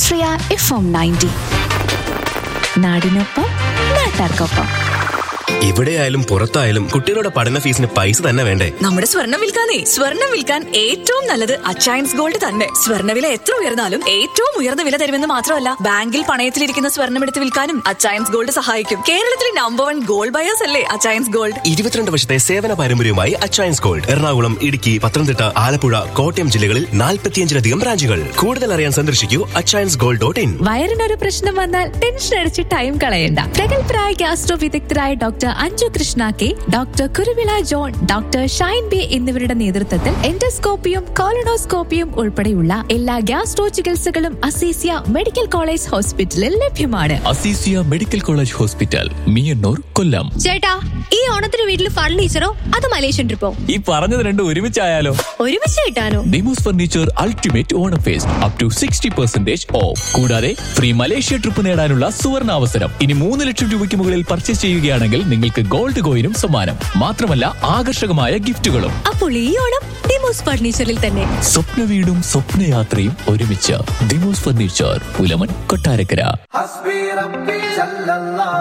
ആശ്രയ F M ninety നാടിനൊപ്പം നാട്ടാർക്കൊപ്പം എവിടെയായാലും പുറത്തായാലും കുട്ടികളുടെ പഠന ഫീസിന് പൈസ തന്നെ വേണ്ടേ നമ്മുടെ സ്വർണം വിൽക്കാനേ സ്വർണം വിൽക്കാൻ ഏറ്റവും നല്ലത് അച്ചയൻസ് ഗോൾഡ് തന്നെ സ്വർണ്ണവില എത്ര ഉയർന്നാലും ഏറ്റവും ഉയർന്ന വില തരുമെന്ന് മാത്രമല്ല ബാങ്കിൽ പണയത്തിലിരിക്കുന്ന സ്വർണം എടുത്ത് വിൽക്കാനും അച്ചയൻസ് ഗോൾഡ് സഹായിക്കും കേരളത്തിലെ നമ്പർ വൺ ഗോൾഡ് ബയേഴ്സ് അല്ലേ അച്ചയൻസ് ഗോൾഡ് ഇരുപത്തിരണ്ട് വർഷത്തെ സേവന പാരമ്പര്യവുമായി അച്ചയൻസ് ഗോൾഡ് എറണാകുളം ഇടുക്കി പത്തനംതിട്ട ആലപ്പുഴ കോട്ടയം ജില്ലകളിൽ നാൽപ്പത്തിയഞ്ചിലധികം ബ്രാഞ്ചുകൾ കൂടുതൽ അറിയാൻ സന്ദർശിക്കൂ അച്ചയൻസ് ഗോൾഡ് ഡോട്ട് ഇൻ വയറിനൊരു പ്രശ്നം വന്നാൽ ടെൻഷൻ അടിച്ച് ടൈം കളയണ്ട പ്രഗത്ഭരായ ഗ്യാസ്ട്രോ വിദഗ്ധരായ doctor Anju Krishna K doctor Kuruvila John doctor Shine B എന്നിവരുടെ നേതൃത്വത്തിൽ എൻഡോസ്കോപ്പിയും കോളനോസ്കോപ്പിയും ഉൾപ്പെടെയുള്ള എല്ലാ ഗ്യാസ്ട്രോ ചികിത്സകളും അസീസിയ മെഡിക്കൽ കോളേജ് ഹോസ്പിറ്റലിൽ ലഭ്യമാണ് Aziziya medical college hospital Meeyannoor Kollam ചേട്ടാ ഈ ഓണത്തിന് വീട്ടിൽ ഫർണിച്ചറോ അത് മലേഷ്യൻ ട്രിപ്പോ ഈ പറഞ്ഞത് രണ്ടും ഒരുമിച്ചായാലോ ഒരുമിച്ച് കിട്ടാനോ ഡിമോസ് furniture ultimate Onam fest up to sixty percentage off കൂടാതെ ഫ്രീ മലേഷ്യ ട്രിപ്പ് നേടാനുള്ള സുവർണ അവസരം ഇനി മൂന്ന് ലക്ഷം രൂപയ്ക്ക് മുകളിൽ പർച്ചേസ് ചെയ്യുകയാണെങ്കിൽ നിങ്ങൾക്ക് ഗോൾഡ് കോയിനും സമ്മാനം മാത്രമല്ല ആകർഷകമായ ഗിഫ്റ്റുകളും അപ്പോൾ ഈ ഓണം ഡിമോസ് ഫർണിച്ചറിൽ തന്നെ സ്വപ്ന വീടും സ്വപ്നയാത്രയും ഒരുമിച്ച് ദിമോസ് ഫർണിച്ചർ പുലമൻ കൊട്ടാരക്കര